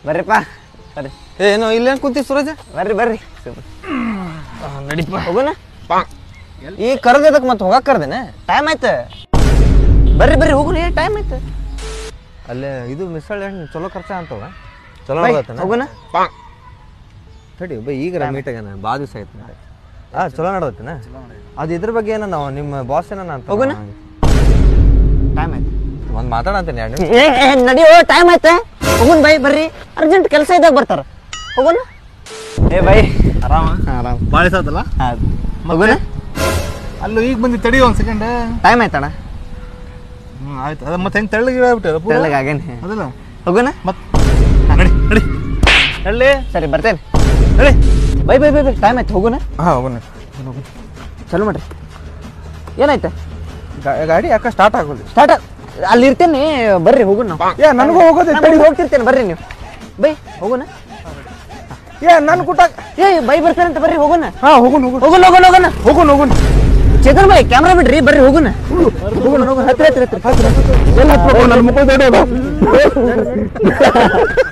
ಬರ್ರಿಪ್ಪ ಬರ್ರಿ ಏನು ಇಲ್ಲೇನು ಕುಂತಿ ಸೂರಜ ಬರ್ರಿ ಬರ್ರಿ ನಡಿಪ ಹೋಗೋಣ ಈ ಕರ್ದದಕ್ಕೆ ಮತ್ತೆ ಹೋಗಕ್ಕೆ ಕರ್ದೇನೆ ಟೈಮ್ ಆಯ್ತು ಬರ್ರಿ ಬರ್ರಿ ಹೋಗೋಣ ಏ ಟೈಮ್ ಆಯ್ತು ಅಲ್ಲೇ ಇದು ಮಿಸಲ್ ಹಣ್ಣು ಚಲೋ ಖರ್ಚ ಅಂತವ ಚಲೋ ಬೈ, ಆಗತ್ತನ ಹೋಗೋಣ ತಡಿ ಬೈ ಈಗ ಮೀಟ್ ಆಗ್ಯಾನ ಭಾಳ ದಿವಸ ಆಯ್ತು ಹಾಂ ಚಲೋ ನಡದತ್ತನ ಅದು ಇದ್ರ ಬಗ್ಗೆ ಏನೋ ನಾವು ನಿಮ್ಮ ಬಾಸ್ ಏನೋ ಅಂತ ಹೋಗೋಣ? ಟೈಮ್ ಆಯ್ತು ಒಂದು ಮಾತಾಡಂತೀನಿ ಎರಡು ನಿಮಿಷ ಏ ಏ, ನಡಿಯೋ ಟೈಮ್ ಆಯ್ತು ಹೋಗೋಣ ಬೈ ಬರ್ರಿ ಅರ್ಜೆಂಟ್ ಕೆಲಸ ಇದ್ದಾಗ ಬರ್ತಾರ ಹೋಗೋಣ ಏ ಬೈ ಆರಾಮ ಆರಾಮ್ ಭಾಳ ಆತಲ್ಲ ಹೋಗೋಣ ಅಲ್ಲೂ ಈಗ ಬಂದು ತಡಿ ಒಂದು ಸೆಕೆಂಡ್ ಟೈಮ್ ಆಯ್ತಣ್ಣ ಹ್ಞೂ ಆಯ್ತು ಅದು ಮತ್ತೆ ಹೆಂಗೆ ತೆಳ್ಳಗೆ ಆಗ್ಬಿಟ್ಟೆ ತೆಳ್ಳಗಾಗೇನೆ ಅದಲ್ಲ ಹೋಗೋಣ ಮತ್ತೆ ನಡಿ ನಡಿ ಎಲ್ಲಿ ಸರಿ ಬರ್ತೇನೆ ಹೇಳಿ bye bye bye bye time ಆಯ್ತು ಹೋಗೋಣ ಹಾಂ ಹೋಗೋಣ ಚಲೋ ಮಾಡ್ರಿ ಏನಾಯ್ತು ಗಾಡಿ ಯಾಕೆ ಸ್ಟಾರ್ಟ್ ಆಗೋದು ಸ್ಟಾರ್ಟ್ ಅಲ್ಲಿ ಇರ್ತೇನೆ ಬರ್ರಿ ಹೋಗೋಣ ನಾವು ಏ ನನಗೂ ಹೋಗೋದು ನಾನು ಹೋಗ್ತಿರ್ತೇನೆ ಬರ್ರಿ ನೀವು ಬೈ ಹೋಗೋಣ ಏ ನನ್ನ ಕೂಟ ಏ ಬೈ ಬರ್ತಾರಂತ ಬರ್ರಿ ಹೋಗೋಣ ಹಾಂ ಹೋಗೋಣ ಹೋಗೋಣ ಹೋಗೋಣ ಹೋಗೋಣ ಹೋಗೋಣ ಹೋಗೋಣ ಹೋಗೋಣ ಚೇತನ್ ಬೈ ಕ್ಯಾಮ್ರಾ ಬಿಡ್ರಿ ಬರ್ರಿ ಹೋಗೋಣ ಹೋಗೋಣ ಹೋಗೋಣ ಹತ್ರ ಹತ್ರ ಹತ್ರ ಎಲ್ಲ ನನ್ನ ಮುಖ ದೊಡ್ಡ